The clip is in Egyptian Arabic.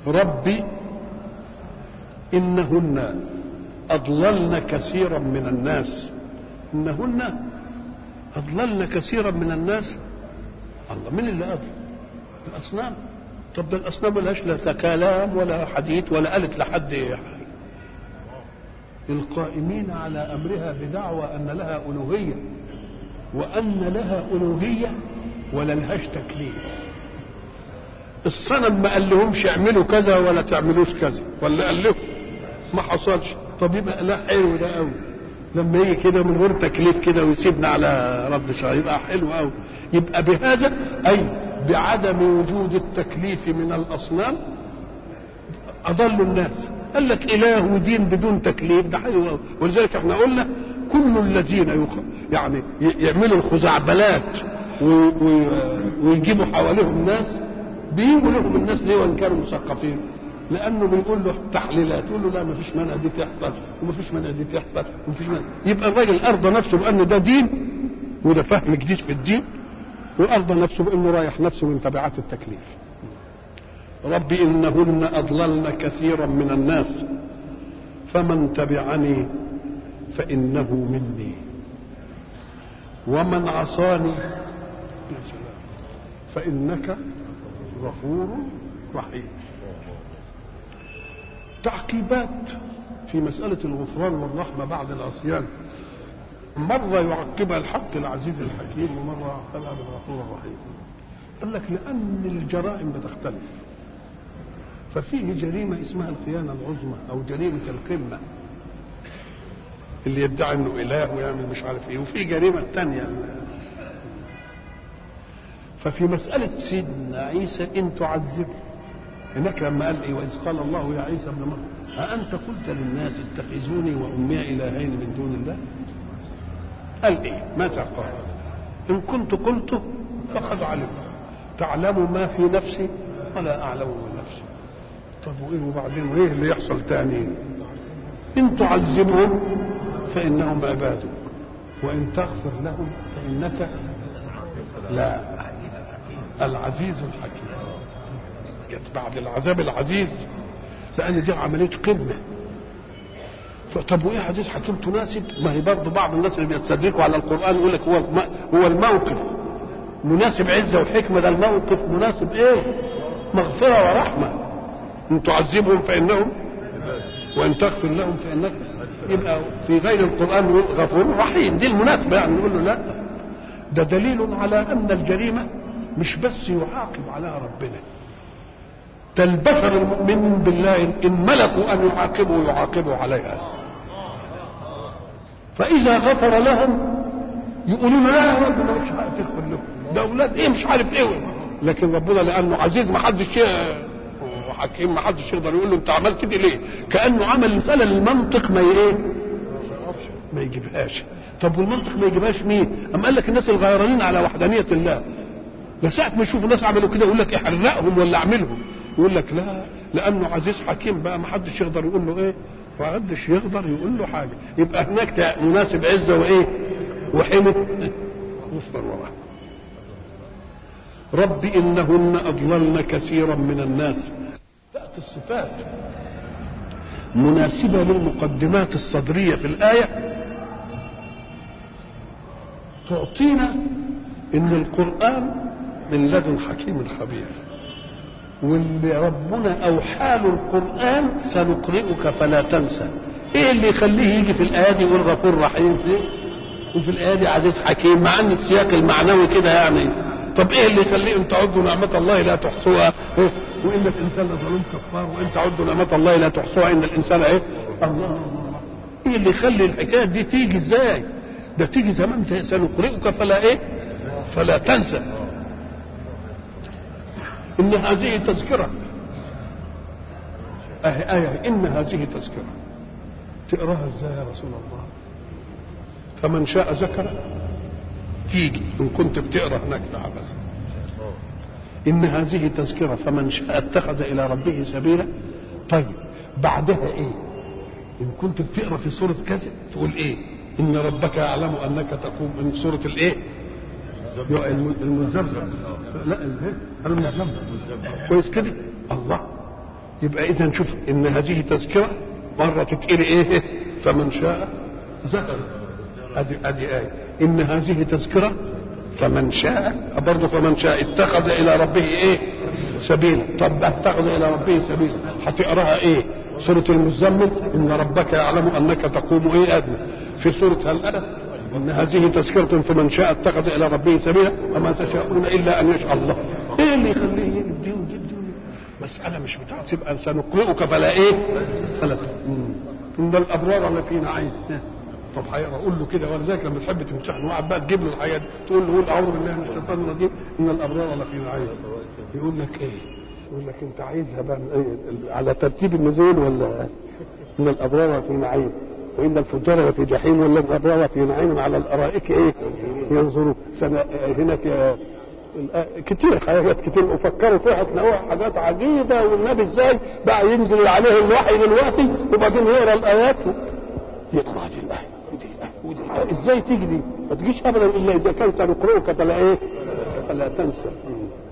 ربي إنهن أضللن كثيرا من الناس إنهن أضللن كثيرا من الناس الله من اللي أضل الأصنام طب ده الأصنام ملهاش لا كلام ولا حديث ولا قالت لحد حاجة القائمين على أمرها بدعوى أن لها ألوهية وأن لها ألوهية ولا لهاش تكليف الصنم ما قال لهمش اعملوا كذا ولا تعملوش كذا ولا قال لهم ما حصلش طب يبقى لا حلو ده قوي لما يجي كده من غير تكليف كده ويسيبنا على رد شهر يبقى حلو قوي يبقى بهذا اي بعدم وجود التكليف من الاصنام اضلوا الناس قال لك اله ودين بدون تكليف ده حلو قوي ولذلك احنا قلنا كل الذين يخ... يعني يعملوا الخزعبلات و... و... ويجيبوا حواليهم ناس بيجوا لهم الناس ليه وان كانوا مثقفين لانه بيقول له تحليلات يقول له لا ما فيش مانع دي تحصل وما فيش مانع دي تحصل وما فيش مانع يبقى الراجل ارضى نفسه بان ده دين وده فهم جديد في الدين وارضى نفسه بانه رايح نفسه من تبعات التكليف رب انهن اضللن كثيرا من الناس فمن تبعني فانه مني ومن عصاني فانك غفور رحيم تعقيبات في مسألة الغفران والرحمة بعد العصيان مرة يعقبها الحق العزيز الحكيم ومرة يعقبها بالغفور الرحيم قال لك لأن الجرائم بتختلف ففيه جريمة اسمها الخيانة العظمى أو جريمة القمة اللي يدعي انه اله ويعمل مش عارف ايه وفي جريمه تانية ففي مسألة سيدنا عيسى إن تعذبه هناك لما قال إيه وإذ قال الله يا عيسى ابن مريم أأنت قلت للناس اتخذوني وأمي إلهين من دون الله قال إيه ماذا قال إن كنت قلته فقد علمت تعلم ما في نفسي ولا أعلم من نفسي طب وإيه وبعدين وإيه اللي يحصل تاني إن تعذبهم فإنهم عبادك وإن تغفر لهم فإنك لا العزيز الحكيم جت بعد العذاب العزيز لان دي عمليه قمه طب وايه عزيز حكيم تناسب ما هي برضه بعض الناس اللي بيستدركوا على القران يقول لك هو هو الموقف مناسب عزه وحكمه ده الموقف مناسب ايه مغفره ورحمه ان تعذبهم فانهم وان تغفر لهم فانك يبقى في غير القران غفور رحيم دي المناسبه يعني نقول له لا ده دليل على ان الجريمه مش بس يعاقب عليها ربنا ده البشر المؤمنين بالله ان ملكوا ان يعاقبوا يعاقبوا عليها فاذا غفر لهم يقولوا له لا يا رب مالكش حق تغفر لهم ده اولاد ايه مش عارف ايه لكن ربنا لانه عزيز ما حدش وحكيم ما حدش يقدر يقول له انت عملت كده ليه كانه عمل مساله للمنطق ما ايه ما يجيبهاش طب والمنطق ما يجيبهاش مين اما قال لك الناس الغيرانين على وحدانيه الله ده ساعة ما يشوفوا الناس عملوا كده يقول لك احرقهم ولا اعملهم يقول لك لا لانه عزيز حكيم بقى ما حدش يقدر يقول له ايه ما حدش يقدر يقول له حاجه يبقى هناك مناسب عزه وايه وحمد غفر ورحمه رب انهن اضللن كثيرا من الناس تاتي الصفات مناسبه للمقدمات الصدريه في الايه تعطينا ان القران من لدن حكيم خبير واللي ربنا اوحى له القران سنقرئك فلا تنسى ايه اللي يخليه يجي في الايه دي يقول غفور رحيم وفي الايه دي عزيز حكيم مع ان السياق المعنوي كده يعني طب ايه اللي يخليه ان تعدوا نعمه الله لا تحصوها إيه؟ وان الانسان لظلوم كفار وان تعدوا نعمه الله لا تحصوها ان الانسان ايه الله الله ايه اللي يخلي الحكايه دي تيجي ازاي ده تيجي زمان سنقرئك فلا ايه فلا تنسى ان هذه تذكره اهي ايه ان هذه تذكره تقراها ازاي يا رسول الله فمن شاء ذكر تيجي ان كنت بتقرا هناك عبس ان هذه تذكره فمن شاء اتخذ الى ربه سبيلا طيب بعدها ايه ان كنت بتقرا في سوره كذا تقول ايه ان ربك يعلم انك تقوم من سوره الايه المزمزم لا المزمزم كويس كده الله يبقى اذا شوف ان هذه تذكره مره تتقري ايه فمن شاء ذكر ادي ادي ايه ان هذه تذكره فمن شاء برضه فمن شاء اتخذ الى ربه ايه سبيلا طب اتخذ الى ربه سبيلا هتقراها ايه سورة المزمل إن ربك يعلم أنك تقوم إيه أدنى في سورة هل أتى إن هذه تذكرة فمن شاء اتخذ إلى ربه سبيلا وما تشاءون إلا أن يشاء الله إيه اللي يخليه يدي ويدي مسألة مش بتاعت تبقى سنقرئك فلا إيه فلا مم. إن الأبرار لفي نعيم طب هيقرا قول له كده ولذلك لما تحب تمتحن واحد بقى تجيب له الحاجات تقول له قول اعوذ بالله من الشيطان الرجيم ان الابرار لفي نعيم يقول لك ايه؟ يقول لك انت عايزها بقى إيه؟ على ترتيب النزول ولا ان الابرار في نعيم وان الفجار لفي جحيم ولا الابرار في نعيم على الارائك ايه؟ ينظرون سنة هناك كتير حاجات كتير وفكروا فيها تلاقوها حاجات عجيبه والنبي ازاي بقى ينزل عليه الوحي دلوقتي وبعدين يقرا الايات يطلع دي الايه ودي ودي ازاي تيجي دي؟ ما تجيش ابدا الا اذا كان سنقرئك فلا ايه؟ فلا تنسى